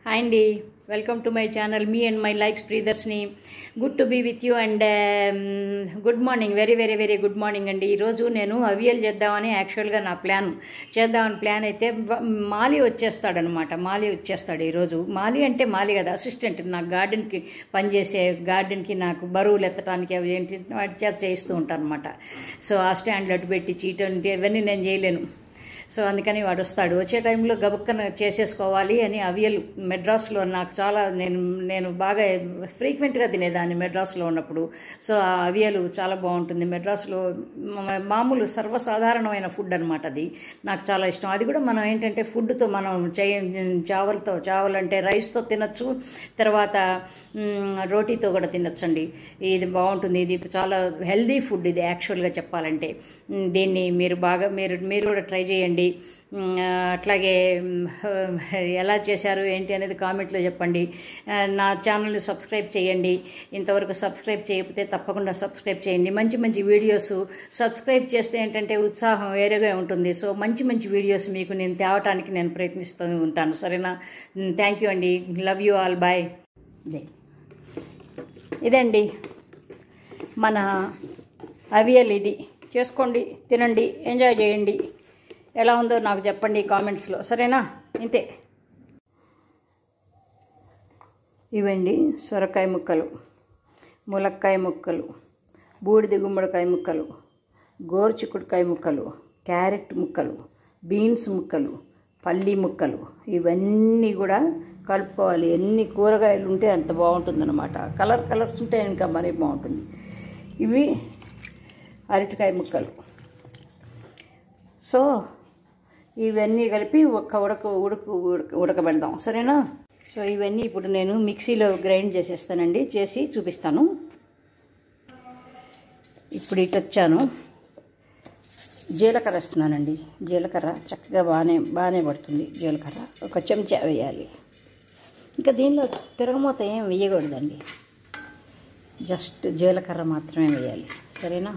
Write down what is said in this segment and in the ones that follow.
hi అండి welcome to my channel me and my likes Priyadarshini good to be with you and good morning very very very good morning అండి ఈరోజు నేను అవియల్ చేద్దామని యాక్చువల్గా నా plan చేద్దామని ప్లాన్ అయితే వ- మాలి వచ్చేస్తాడనమాట మాలి వచ్చేస్తాడు ఈరోజు మాలి అంటే మాలి కదా అసిస్టెంట్ నా గార్డెన్కి పనిచేసే గార్డెన్కి నాకు బరువులు ఎత్తడానికి అవి ఏంటి వాటి చేత చేయిస్తూ ఉంటాను అనమాట సో ఆ స్టాండ్లు అటు పెట్టి చీట ఇవన్నీ నేను చేయలేను సో అందుకని వాడు వస్తాడు వచ్చే టైంలో గబుక్కన చేసేసుకోవాలి అని అవియల్ మెడ్రాస్లో నాకు చాలా నేను నేను బాగా ఫ్రీక్వెంట్గా తినేదాన్ని మెడ్రాస్లో ఉన్నప్పుడు సో ఆ అవియలు చాలా బాగుంటుంది మెడ్రాస్లో మా- మామూలు సర్వసాధారణమైన ఫుడ్ అనమాట అది నాకు చాలా ఇష్టం అది కూడా మనం ఏంటంటే ఫుడ్తో మనం చేయ చావలతో చావలంటే రైస్తో తినచ్చు తర్వాత మ్, రోటీతో కూడా తినచ్చండి ఇది బాగుంటుంది ఇది చాలా హెల్దీ ఫుడ్ ఇది యాక్చువల్గా చెప్పాలంటే మ్, దీన్ని మీరు బాగా మీరు మీరు కూడా ట్రై చేయండి మ్, అట్లాగే మ్, ఎలా చేశారు ఏంటి అనేది కామెంట్లో చెప్పండి ఆ, నా ఛానల్ని సబ్స్క్రైబ్ చేయండి ఇంతవరకు సబ్స్క్రైబ్ చేయకపోతే తప్పకుండా సబ్స్క్రైబ్ చేయండి మంచి మంచి వీడియోస్ సబ్స్క్రైబ్ చేస్తే ఏంటంటే ఉత్సాహం వేరేగా ఉంటుంది సో మంచి మంచి వీడియోస్ మీకు నేను తేవటానికి నేను ప్రయత్నిస్తూ ఉంటాను సరేనా థ్యాంక్ యూ అండి లవ్ యూ ఆల్ బాయ్ ఇదే ఇదండి మన అవియల్ ఇది చేసుకోండి తినండి ఎంజాయ్ చేయండి ఎలా ఉందో నాకు చెప్పండి కామెంట్స్లో సరేనా ఇంతే ఇవండి సొరకాయ ముక్కలు ములక్కాయ ముక్కలు బూడిద గుమ్మడికాయ ముక్కలు గోరుచిక్కుడుకాయ ముక్కలు క్యారెట్ ముక్కలు బీన్స్ ముక్కలు పల్లి ముక్కలు ఇవన్నీ కూడా కలుపుకోవాలి ఎన్ని కూరగాయలు ఉంటే అంత బాగుంటుందన్నమాట కలర్ కలర్స్ ఉంటే ఇంకా మరీ బాగుంటుంది ఇవి అరటికాయ ముక్కలు సో ఇవన్నీ కలిపి ఒక్క ఉడక ఉడుకు ఉడక ఉడకబెడదాం సరేనా సో ఇవన్నీ ఇప్పుడు నేను మిక్సీలో గ్రైండ్ చేసేస్తానండి చేసి చూపిస్తాను ఇప్పుడు ఇటు వచ్చాను జీలకర్ర వేస్తున్నానండి జీలకర్ర చక్కగా బాగానే బాగానే పడుతుంది జీలకర్ర ఒక చెంచా వేయాలి ఇంకా దీనిలో తిరగమూత ఏం వేయకూడదండి జస్ట్ జీలకర్ర మాత్రమే వేయాలి సరేనా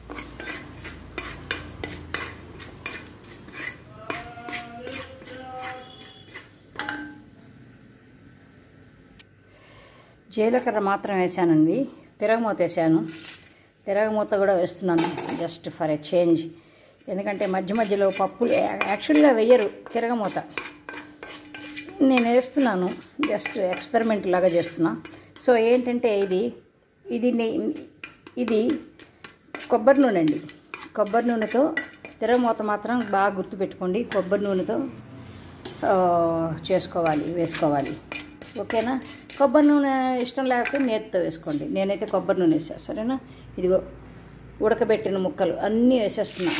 జీలకర్ర మాత్రం వేసానండి తిరగమూత వేసాను తిరగమూత కూడా వేస్తున్నాను జస్ట్ ఫర్ ఎ చేంజ్ ఎందుకంటే మధ్య మధ్యలో పప్పులు యాక్చువల్గా వెయ్యరు తిరగమూత నేను వేస్తున్నాను జస్ట్ ఎక్స్పెరిమెంట్ లాగా చేస్తున్నా సో ఏంటంటే ఇది ఇది నే- ఇది కొబ్బరి నూనె అండి కొబ్బరి నూనెతో తిరగమూత మాత్రం బాగా గుర్తుపెట్టుకోండి కొబ్బరి నూనెతో ఆ, చేసుకోవాలి వేసుకోవాలి ఓకేనా కొబ్బరి నూనె ఇష్టం లేకపోతే నేతితో వేసుకోండి నేనైతే కొబ్బరి నూనె వేసా సరేనా ఇదిగో ఉడకబెట్టిన ముక్కలు అన్నీ వేసేస్తున్నా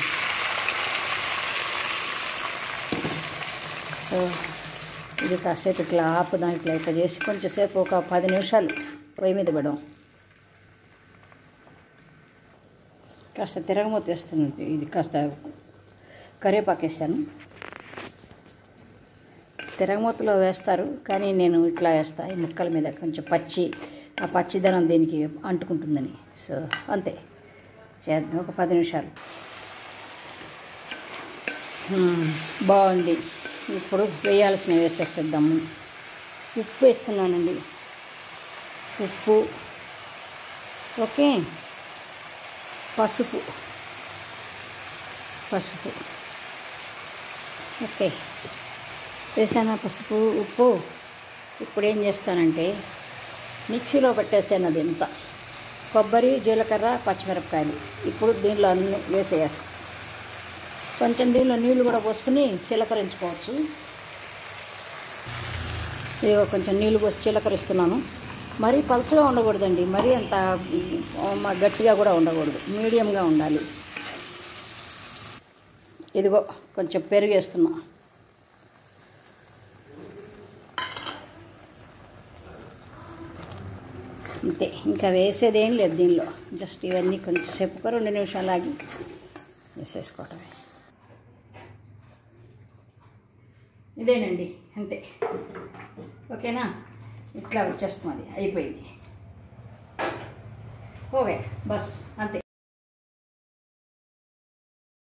సో ఇది కాసేపు ఇట్లా ఆపుదాం ఇట్లా ఇట్లా చేసి కొంచెంసేపు ఒక పది నిమిషాలు పొయ్యి మీద పెడదాం కాస్త తిరగమూత వేస్తుంది ఇది కాస్త కరివేపాకు వేసాను తిరగమూతలో వేస్తారు కానీ నేను ఇట్లా వేస్తా ఈ ముక్కల మీద కొంచెం పచ్చి ఆ పచ్చిదనం దీనికి అంటుకుంటుందని సో అంతే చేద్దాం ఒక పది నిమిషాలు మ్మ్, బాగుంది ఇప్పుడు వేయాల్సినవి వేసేసేద్దాము ఉప్పు వేస్తున్నానండి ఉప్పు ఓకే పసుపు పసుపు ఓకే వేసానా పసుపు ఉప్పు ఇప్పుడు ఏం చేస్తానంటే మిక్సీలో పెట్టేసాను అది ఎంత కొబ్బరి జీలకర్ర పచ్చిమిరపకాయలు ఇప్పుడు దీనిలో అన్ని వేసేయాలి కొంచెం దీనిలో నీళ్లు కూడా పోసుకుని చిలకరించుకోవచ్చు ఇదిగో కొంచెం నీళ్లు పోసి చిలకరిస్తున్నాను మరీ పలుచగా ఉండకూడదండి మరీ అంత ఉమ్, గట్టిగా కూడా ఉండకూడదు మీడియంగా ఉండాలి ఇదిగో కొంచెం పెరుగేస్తున్నా అంతే ఇంకా వేసేది ఏం లేదు దీనిలో జస్ట్ ఇవన్నీ కొంచెం సేపు ఒక రెండు నిమిషాలు ఆగి వేసేసుకోవటమే ఇదేనండి అంతే ఓకేనా ఇట్లా వచ్చేస్తుంది అయిపోయింది ఓకే బస్ అంతే